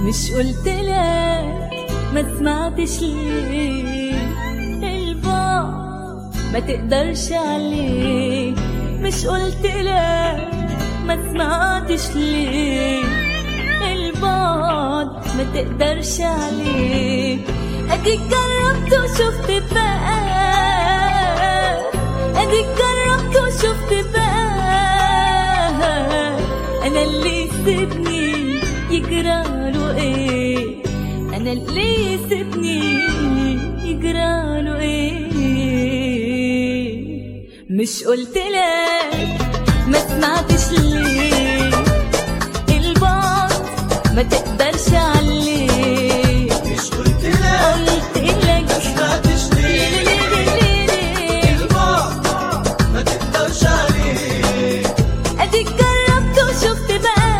مش قلت لك ما سمعتش ليه البعد ما تقدرش عليه مش قلت لك ما سمعتش ليه البعد ما تقدرش عليه اديك جربت وشفت بقى اديك جربت وشفت بقى انا اللي سيبني يجراله ايه انا اللي سيبني يجراله ايه مش قلت لك ما سمعتش ليه البعد ما تقدرش عليه مش قلت لك قلت لك ما سمعتش ليه ليه ليه ليه ليه البعد ما تقدرش عليه اديك جربت وشفت بقى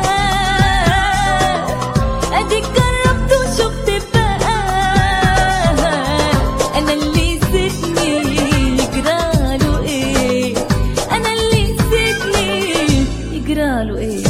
اديك جربت وشفت بقى انا اللي سيبني يجراله ايه انا اللي سيبني يجراله ايه